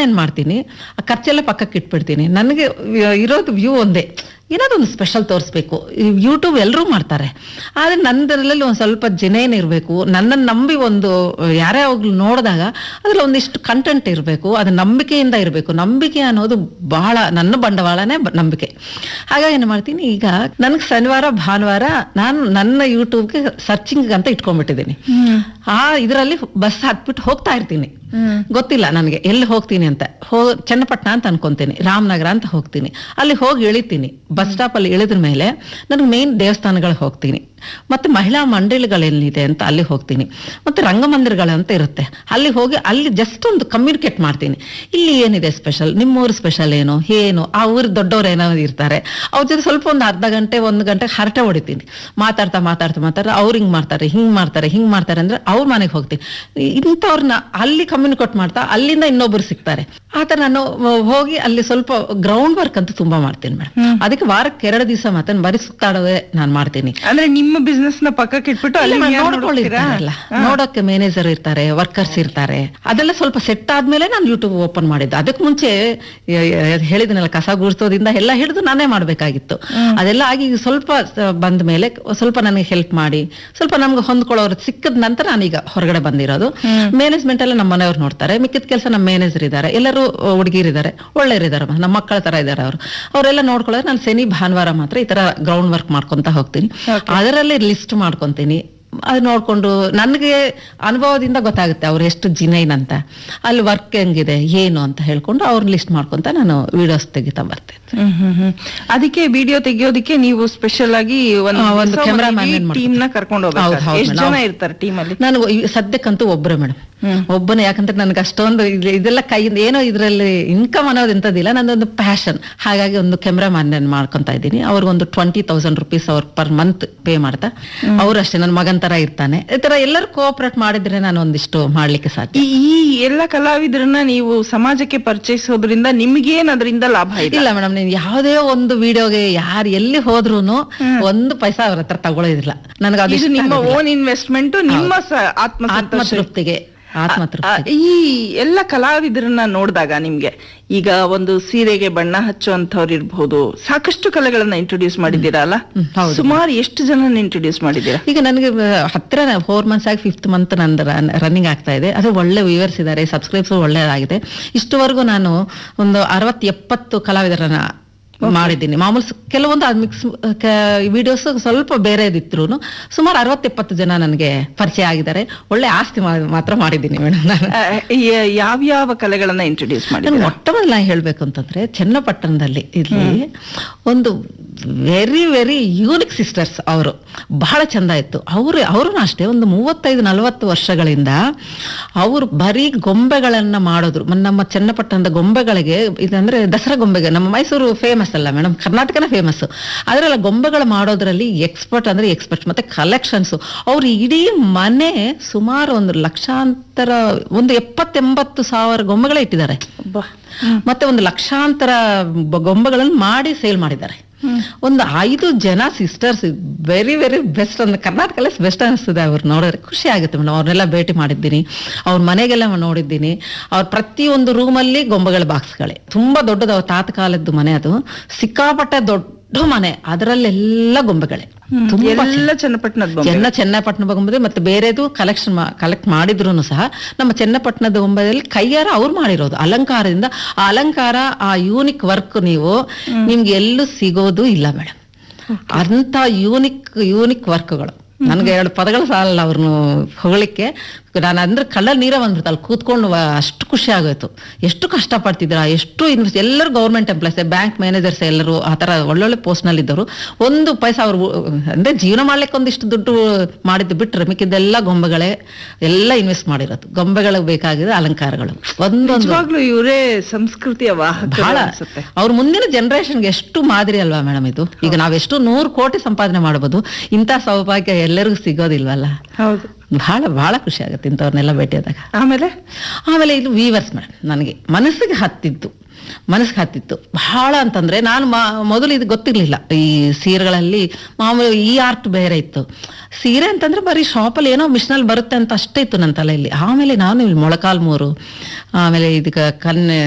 ನಾನೇನ್ ಮಾಡ್ತೀನಿ ಆ ಖರ್ಚೆಲ್ಲ ಪಕ್ಕಕ್ಕೆ ಇಟ್ಬಿಡ್ತೀನಿ ನನಗೆ ಇರೋದು ವ್ಯೂ ಒಂದೇ ಏನಾದ್ರು ಒಂದು ಸ್ಪೆಷಲ್ ತೋರಿಸ್ಬೇಕು ಯೂಟ್ಯೂಬ್ ಎಲ್ಲರೂ ಮಾಡ್ತಾರೆ ಆದರೆ ನಂದರಲ್ಲಿ ಒಂದು ಸ್ವಲ್ಪ ಜನೇನ್ ಇರಬೇಕು ನನ್ನನ್ನು ನಂಬಿ ಒಂದು ಯಾರೇ ಹೋಗ್ಲು ನೋಡಿದಾಗ ಅದ್ರಲ್ಲಿ ಒಂದಿಷ್ಟು ಕಂಟೆಂಟ್ ಇರಬೇಕು ಅದು ನಂಬಿಕೆಯಿಂದ ಇರಬೇಕು ನಂಬಿಕೆ ಅನ್ನೋದು ಬಹಳ ನನ್ನ ಬಂಡವಾಳನೇ ಬ- ನಂಬಿಕೆ ಹಾಗಾಗಿ ಏನು ಮಾಡ್ತೀನಿ ಈಗ ನನಗೆ ಶನಿವಾರ ಭಾನುವಾರ ನಾನು ನನ್ನ ಯೂಟ್ಯೂಬ್ಗೆ ಸರ್ಚಿಂಗ್ ಅಂತ ಇಟ್ಕೊಂಡ್ಬಿಟ್ಟಿದ್ದೀನಿ ಆ ಇದರಲ್ಲಿ ಬಸ್ ಹತ್ಬಿಟ್ಟು ಹೋಗ್ತಾ ಇರ್ತೀನಿ ಗೊತ್ತಿಲ್ಲ ನನಗೆ ಎಲ್ಲಿ ಹೋಗ್ತೀನಿ ಅಂತ ಹೋ ಚನ್ನಪಟ್ಟಣ ಅಂತ ಅನ್ಕೊಂತೀನಿ ರಾಮನಗರ ಅಂತ ಹೋಗ್ತೀನಿ ಅಲ್ಲಿ ಹೋಗಿ ಇಳಿತೀನಿ ಬಸ್ ಸ್ಟಾಪ್ ಅಲ್ಲಿ ಇಳಿದ್ರ ಮೇಲೆ ನನಗೆ ಮೇನ್ ದೇವಸ್ಥಾನಗಳಿಗೆ ಹೋಗ್ತೀನಿ ಮತ್ತೆ ಮಹಿಳಾ ಮಂಡಳಿಗಳೇನಿದೆ ಅಂತ ಅಲ್ಲಿ ಹೋಗ್ತೀನಿ ಮತ್ತೆ ರಂಗಮಂದಿರಗಳಂತ ಇರುತ್ತೆ ಅಲ್ಲಿ ಹೋಗಿ ಅಲ್ಲಿ ಜಸ್ಟ್ ಒಂದು ಕಮ್ಯುನಿಕೇಟ್ ಮಾಡ್ತೀನಿ ಇಲ್ಲಿ ಏನಿದೆ ಸ್ಪೆಷಲ್ ನಿಮ್ಮೂರು ಸ್ಪೆಷಲ್ ಏನು ಏನು ಆ ಊರು ದೊಡ್ಡವ್ರು ಏನೋ ಇರ್ತಾರೆ ಅವ್ರ ಜೊತೆ ಸ್ವಲ್ಪ ಒಂದು ಅರ್ಧ ಗಂಟೆ ಒಂದು ಗಂಟೆ ಹರಟೆ ಹೊಡಿತೀನಿ ಮಾತಾಡ್ತಾ ಮಾತಾಡ್ತಾ ಮಾತಾಡ್ತಾ ಅವ್ರು ಹಿಂಗ್ ಮಾಡ್ತಾರೆ ಹಿಂಗ್ ಮಾಡ್ತಾರೆ ಹಿಂಗ್ ಮಾಡ್ತಾರೆ ಅಂದ್ರೆ ಅವ್ರ ಮನೆಗೆ ಹೋಗ್ತೀನಿ ಇಂಥವ್ರನ್ನ ಅಲ್ಲಿ ಕಮ್ಯುನಿಕೇಟ್ ಮಾಡ್ತಾ ಅಲ್ಲಿಂದ ಇನ್ನೊಬ್ರು ಸಿಗ್ತಾರೆ ಆತರ ನಾನು ಅಹ್, ಹೋಗಿ ಅಲ್ಲಿ ಸ್ವಲ್ಪ ಗ್ರೌಂಡ್ ವರ್ಕ್ ಅಂತ ತುಂಬಾ ಮಾಡ್ತೀನಿ ಮೇಡಮ್ ಅದಕ್ಕೆ ವಾರಕ್ಕೆ ಎರಡು ದಿವಸ ಮತ್ತೆ ಬರೀ ಸುತ್ತಾಡೋದೇ ನಾನು ಮಾಡ್ತೀನಿ ಅಂದ್ರೆ ನಿಮ್ಮ ಬಿಸ್ನೆಸ್ ನ ಪಕ್ಕಕ್ಕೆ ಇಟ್ಬಿಟ್ಟು ಅಲ್ಲಿ ಇಲ್ಲ, ನೀವು ಯಾರ್ ನೋಡ್ಕೊಳ್ಳಿರ್ತಾರಲ್ಲ. ನೋಡ್ತೀರಾ? ನೋಡೋಕೆ ಮ್ಯಾನೇಜರ್ ಇರ್ತಾರೆ ವರ್ಕರ್ಸ್ ಇರ್ತಾರೆ ಅದೆಲ್ಲ ಸ್ವಲ್ಪ ಸೆಟ್ ಆದ್ಮೇಲೆ ನಾನು ಯೂಟ್ಯೂಬ್ ಓಪನ್ ಮಾಡಿದ್ದು ಅದಕ್ಕೆ ಮುಂಚೆ ಯ- ಯ- ಹೇಳಿದ್ನಲ್ಲ ಕಸ ಗುಡಿಸೋದ್ರಿಂದ ಎಲ್ಲ ಹಿಡಿದು ನಾನೇ ಮಾಡ್ಬೇಕಾಗಿತ್ತು ಅದೆಲ್ಲ ಆಗಿ ಈಗ ಸ್ವಲ್ಪ ಸ- ಬಂದ ಮೇಲೆ ಸ್ವಲ್ಪ ನನಗೆ ಹೆಲ್ಪ್ ಮಾಡಿ ಸ್ವಲ್ಪ ನಮ್ಗೆ ಹೊಂದ್ಕೊಳ್ಳೋರು ಸಿಕ್ಕದ ನಂತರ ನಾನೀಗ ಹೊರಗಡೆ ಬಂದಿರೋದು ಮ್ಯಾನೇಜ್ಮೆಂಟ್ ಎಲ್ಲ ನಮ್ಮ ಮನೆಯವ್ರು ನೋಡ್ತಾರೆ ಮಿಕ್ಕಿದ ಕೆಲಸ ನಮ್ಮ ಮ್ಯಾನೇಜರ್ ಇದ್ದಾರೆ ಎಲ್ಲರೂ ಹುಡುಗಿರಿದ್ದಾರೆ ಒಳ್ಳೆಯರಿದ್ದಾರೆ ನಮ್ಮ ಮಕ್ಕಳ ತರ ಇದ್ದಾರೆ ಅವರು ಅವರೆಲ್ಲ ನೋಡ್ಕೊಳ್ಳೋರು ನಾನು ಶನಿ ಭಾನುವಾರ ಮಾತ್ರ ಈ ತರ ಗ್ರೌಂಡ್ ವರ್ಕ್ ಮಾಡ್ಕೊಂತ ಹೋಗ್ತೀನಿ ಅದರಲ್ಲಿ ಲಿಸ್ಟ್ ಮಾಡ್ಕೊಂತೀನಿ ಅದು ನೋಡ್ಕೊಂಡು ನನಗೆ ಅನುಭವದಿಂದ ಗೊತ್ತಾಗುತ್ತೆ ಅವ್ರು ಎಷ್ಟು ಜಿನೈನ್ ಅಂತ ಅಲ್ಲಿ ವರ್ಕ್ ಹೆಂಗಿದೆ ಏನು ಅಂತ ಹೇಳ್ಕೊಂಡು ಅವ್ರ ಲಿಸ್ಟ್ ಮಾಡ್ಕೊಂತ ನಾನು ವಿಡಿಯೋಸ್ ತೆಗಿತಾ ಬರ್ತೇನೆ ಹ್ಮ್ ಹ್ಮ್ ಹ್ಮ್. ಅದಕ್ಕೆ ವಿಡಿಯೋ ತೆಗಿಯೋದಕ್ಕೆ ನೀವು ಸ್ಪೆಷಲ್ ಆಗಿ ಆ, ಒಂದು cameraman ಏನ್ ಮಾಡ್ತಾರೆ? ಟೀಮ್ ನ ಕರ್ಕೊಂಡು ಹೌದು, ಹೋಗ್ಬೇಕು ಹೌದು ಎಷ್ಟು madam. ಜನ ಇರ್ತಾರೆ ಟೀಮ್ ಅಲ್ಲಿ ನಾನು ಈ- ಸದ್ಯಕ್ಕಂತೂ ಒಬ್ಬರೇ ಮೇಡಮ್ ಒಬ್ಬನೇ ಯಾಕಂದ್ರೆ ನನಗೆ ಅಷ್ಟೊಂದು ಇದ್- ಇದೆಲ್ಲ ಕೈಯಿಂದ ಏನೋ ಇದರಲ್ಲಿ ಇನ್ಕಮ್ ಅನ್ನೋದು ಎಂತದಿಲ್ಲ ನನ್ನೊಂದು ಪ್ಯಾಷನ್ ಹಾಗಾಗಿ ಒಂದು ಕ್ಯಾಮ್ರಾ ಮ್ಯಾನ್ ಮಾಡ್ಕೊಂತ ಇದ್ದೀನಿ ಅವ್ರಿಗೊಂದು ಟ್ವೆಂಟಿ ತೌಸಂಡ್ ರುಪೀಸ್ ಅವ್ರು ಪರ್ ಮಂತ್ ಪೇ ಮಾಡ್ತಾ ಅವ್ರು ಅಷ್ಟೇ ನನ್ನ ಮಗನ್ ತರ ಇರ್ತಾನೆ ಈ ತರ ಎಲ್ಲರೂ ಕೋಆಪರೇಟ್ ಮಾಡಿದ್ರೆ ನಾನು ಒಂದಿಷ್ಟು ಮಾಡ್ಲಿಕ್ಕೆ ಸಾಧ್ಯ ಈ ಈ ಎಲ್ಲ ಕಲಾವಿದರನ್ನ ನೀವು ಸಮಾಜಕ್ಕೆ ಪರಿಚಯಿಸೋದ್ರಿಂದ ನಿಮ್ಗೇನ್ ಅದರಿಂದ ಲಾಭ ಇದೆ ಇಲ್ಲ ಮೇಡಮ್ ನೀವು ಯಾವುದೇ ಒಂದು ವಿಡಿಯೋಗೆ ಯಾರು ಎಲ್ಲಿ ಹೋದ್ರೂನು ಒಂದು ಪೈಸಾ ಅವ್ರ ಹತ್ರ ತಗೊಳ್ಳೋದಿಲ್ಲ ನನಗೆ ಅದು ಇದು ಇಷ್ಟ ನಿಮ್ಮ ಆಗೋದಿಲ್ಲ. ಓನ್ ಇನ್ವೆಸ್ಟ್ಮೆಂಟ್ ನಿಮ್ಮ ಸ- ಆತ್ಮಸಂತೋಷ ಆತ್ಮತೃಪ್ತಿಗೆ ಆತ್ಮತೃಪ್ತಿ ಈ ಎಲ್ಲ ಕಲಾವಿದರನ್ನ ನೋಡಿದಾಗ ನಿಮ್ಗೆ ಈಗ ಒಂದು ಸೀರೆಗೆ ಬಣ್ಣ ಹಚ್ಚುವಂತವ್ರು ಇರ್ಬಹುದು ಸಾಕಷ್ಟು ಕಲೆಗಳನ್ನ ಇಂಟ್ರೊಡ್ಯೂಸ್ ಮಾಡಿದ್ದೀರಾ ಅಲ್ಲ ಹ್ಮ್, ಹೌದು. ಸುಮಾರು ಎಷ್ಟು ಜನ ಇಂಟ್ರೊಡ್ಯೂಸ್ ಮಾಡಿದ್ದೀರಾ ಈಗ ನನಗೆ ಆ, ಹತ್ತಿರ ಫೋರ್ ಮಂತ್ಸ್ ಆಗಿ ಫಿಫ್ತ್ ಮಂತ್ ನಂದು ರನ್ನಿಂಗ್ ಆಗ್ತಾ ಇದೆ ಅದು ಒಳ್ಳೆ ವ್ಯೂವರ್ಸ್ ಇದ್ದಾರೆ ಸಬ್ಸ್ಕ್ರೈಬ್ಸ್ ಒಳ್ಳೆಯದಾಗಿದೆ ಇಷ್ಟುವರೆಗೂ ನಾನು ಒಂದು ಅರವತ್ತು ಎಪ್ಪತ್ತು ಕಲಾವಿದರನ್ನ ಮಾಡಿದ್ದೀನಿ ಮಾಮೂಲು ಸ- ಕೆಲವೊಂದು ಮಿಕ್ಸ್ ವಿಡಿಯೋಸ್ ಸ್ವಲ್ಪ ಬೇರೆದಿದ್ರು ಸುಮಾರು ಅರವತ್ತು ಎಪ್ಪತ್ತು ಜನ ನನಗೆ ಪರಿಚಯ ಆಗಿದ್ದಾರೆ ಒಳ್ಳೆ ಆಸ್ತಿ ಮಾ- ಮಾತ್ರ ಮಾಡಿದ್ದೀನಿ ಮೇಡಮ್ ನಾನು ಆ, ಯ- ಯಾವ್ಯಾವ ಕಲೆಗಳನ್ನ ಇಂಟ್ರೊಡ್ಯೂಸ್ ನಾನು ಮಾಡಿದ್ದೀರಾ ಮೊಟ್ಟ ಮೊದಲ ಹೇಳ್ಬೇಕು ಅಂತಂದ್ರೆ ಚನ್ನಪಟ್ಟಣದಲ್ಲಿ ಇಲ್ಲಿ ಒಂದು ವೆರಿ ವೆರಿ ಯೂನಿಕ್ ಸಿಸ್ಟರ್ಸ್ ಅವರು ಬಹಳ ಚಂದ ಇತ್ತು ಅವರು ಅವರು ಅಷ್ಟೇ ಒಂದು ಮೂವತ್ತೈದು ನಲವತ್ತು ವರ್ಷಗಳಿಂದ ಅವರು ಬರೀ ಗೊಂಬೆಗಳನ್ನ ಮಾಡೋದ್ರು ಮ- ನಮ್ಮ ಚನ್ನಪಟ್ಟಣದ ಗೊಂಬೆಗಳಿಗೆ ಇದಂದ್ರೆ ದಸರಾ ಗೊಂಬೆಗೆ ನಮ್ಮ ಮೈಸೂರು ಫೇಮಸ್ ಅಲ್ಲ ಮೇಡಮ್ ಕರ್ನಾಟಕನ ಫೇಮಸ್ ಅದರೆಲ್ಲ ಗೊಂಬೆಗಳು ಮಾಡೋದ್ರಲ್ಲಿ ಎಕ್ಸ್ಪರ್ಟ್ ಅಂದ್ರೆ ಎಕ್ಸ್ಪರ್ಟ್ ಮತ್ತೆ ಕಲೆಕ್ಷನ್ಸ್ ಅವ್ರು ಇಡೀ ಮನೆ ಸುಮಾರು ಒಂದು ಲಕ್ಷಾಂತರ ಒಂದು ಎಪ್ಪತ್ತೆಂಬತ್ತು ಸಾವಿರ ಗೊಂಬೆಗಳೇ ಇಟ್ಟಿದ್ದಾರೆ ಅಬ್ಬಾ. ಮತ್ತೆ ಒಂದು ಲಕ್ಷಾಂತರ ಬ- ಗೊಂಬೆಗಳನ್ನು ಮಾಡಿ ಸೇಲ್ ಮಾಡಿದ್ದಾರೆ ಒಂದು ಐದು ಜನ ಸಿಸ್ಟರ್ಸ್ ವೆರಿ ವೆರಿ ಬೆಸ್ಟ್ ಅಂದ್ರೆ ಕರ್ನಾಟಕಲ್ಲೇ ಬೆಸ್ಟ್ ಅನಿಸ್ತದೆ ಅವ್ರು ನೋಡಿದ್ರೆ ಖುಷಿ ಆಗುತ್ತೆ ಮೇಡಮ್ ಅವ್ರನ್ನೆಲ್ಲ ಭೇಟಿ ಮಾಡಿದ್ದೀನಿ ಅವ್ರ ಮನೆಗೆಲ್ಲ ನೋಡಿದ್ದೀನಿ ಅವ್ರ ಪ್ರತಿಯೊಂದು ರೂಮಲ್ಲಿ ಗೊಂಬೆಗಳ ಬಾಕ್ಸ್ಗಳೇ ತುಂಬಾ ದೊಡ್ಡದು ಅವ್ರ ತಾತ ಕಾಲದ್ದು ಮನೆ ಅದು ಸಿಕ್ಕಾಪಟ್ಟೆ ದೊಡ್ಡ ಮನೆ ಅದರಲ್ಲೆಲ್ಲ ಗೊಂಬೆಗಳೇ ತುಂಬಾ ಎಲ್ಲ ಚನ್ನಪಟ್ಟಣದ ಬೊಂಬೆ ಚೆನ್ನ ಚನ್ನಪಟ್ಟಣ ಗೊಂಬೆ ಮತ್ತೆ ಬೇರೆದು ಕಲೆಕ್ಷನ್ ಕಲೆಕ್ಟ್ ಮಾಡಿದ್ರು ಸಹ ನಮ್ಮ ಚನ್ನಪಟ್ಟಣದ ಗೊಂಬೆಯಲ್ಲಿ ಕೈಯಾರ ಅವ್ರು ಮಾಡಿರೋದು ಅಲಂಕಾರದಿಂದ ಆ ಅಲಂಕಾರ ಆ ಯೂನಿಕ್ ವರ್ಕ್ ನೀವು ನಿಮ್ಗೆ ಎಲ್ಲೂ ಸಿಗೋದು ಇಲ್ಲ ಮೇಡಮ್ ಅಂತ ಯೂನಿಕ್ ಯೂನಿಕ್ ವರ್ಕ್ಗಳು ನನ್ಗೆ ಎರಡು ಪದಗಳು ಸಾಲಲ್ಲ ಅವ್ರನ್ನು ಹೊಗಳಿಕ್ಕೆ ನಾನು ಅಂದ್ರೆ ಕಳ್ಳಲ್ಲಿ ನೀರೇ ಬಂದ್ಬಿಡ್ತು ಅಲ್ಲಿ ಕೂತ್ಕೊಂಡು ವ- ಅಷ್ಟು ಖುಷಿ ಆಗೋಯ್ತು ಎಷ್ಟು ಕಷ್ಟ ಪಡ್ತಿದ್ರ ಎಷ್ಟು ಇನ್ವೆಸ್ಟ್ ಎಲ್ಲರೂ ಗೌರ್ಮೆಂಟ್ ಎಂಪ್ಲಾಯ್ಸ್ ಬ್ಯಾಂಕ್ ಮ್ಯಾನೇಜರ್ಸ್ ಎಲ್ಲರೂ ಆ ತರ ಒಳ್ಳೊಳ್ಳೆ ಪೋಸ್ಟ್ ನಲ್ಲಿ ಇದ್ದವರು ಒಂದು ಪೈಸಾ ಅವ್ರು ಅಂದ್ರೆ ಜೀವನ ಮಾಡ್ಲಿಕ್ಕೆ ಒಂದಿಷ್ಟು ದುಡ್ಡು ಮಾಡಿದ್ದು ಬಿಟ್ರೆ ಮಿಕ್ಕಿದ್ದೆಲ್ಲ ಗೊಂಬೆಗಳೇ ಎಲ್ಲ ಇನ್ವೆಸ್ಟ್ ಮಾಡಿರೋದು ಗೊಂಬೆಗಳಿಗೆ ಬೇಕಾಗಿರೋ ಅಲಂಕಾರಗಳು ಒಂದೊಂದು ನಿಜವಾಗ್ಲೂ ಇವರೇ ಸಂಸ್ಕೃತಿಯ ವಾಹಕ ಬಹಳ ಅನ್ಸುತ್ತೆ ಅವ್ರ ಮುಂದಿನ ಜನರೇಷನ್ಗೆ ಎಷ್ಟು ಮಾದರಿ ಅಲ್ವಾ ಮೇಡಮ್ ಇದು ಈಗ ನಾವೆಷ್ಟು ನೂರು ಕೋಟಿ ಸಂಪಾದನೆ ಮಾಡಬಹುದು ಇಂಥ ಸೌಭಾಗ್ಯ ಎಲ್ಲರಿಗೂ ಸಿಗೋದಿಲ್ವಲ್ಲ ಹೌದು ಬಹಳ ಬಹಳ ಖುಷಿ ಆಗುತ್ತೆ ಇಂಥವ್ರನ್ನೆಲ್ಲ ಭೇಟಿಯಾದಾಗ ಆಮೇಲೆ ಆಮೇಲೆ ಇದು ವೀವರ್ಸ್ ಮೇಡಮ್ ನನಗೆ ಮನಸ್ಸಿಗೆ ಹತ್ತಿತ್ತು ಮನಸ್ಸಿಗೆ ಹತ್ತಿತ್ತು ಬಹಳ ಅಂತಂದ್ರೆ ನಾನು ಮಾ- ಮೊದಲು ಇದು ಗೊತ್ತಿರ್ಲಿಲ್ಲ ಈ ಸೀರೆಗಳಲ್ಲಿ ಮಾಮೂಲಿ ಈ ಆರ್ಟ್ ಬೇರೆ ಇತ್ತು ಸೀರೆ ಅಂತಂದ್ರೆ ಬರೀ ಶಾಪಲ್ಲಿ ಏನೋ ಮಿಷನಲ್ಲಿ ಬರುತ್ತೆ ಅಂತ ಅಷ್ಟೇ ಇತ್ತು ನನ್ನ ತಲೆಯಲ್ಲಿ ಆಮೇಲೆ ನಾನು ಇಲ್ಲಿ ಮೊಳಕಾಲ್ಮೂರು ಆಮೇಲೆ ಇದಕ್ಕೆ ಕನ್ನೆ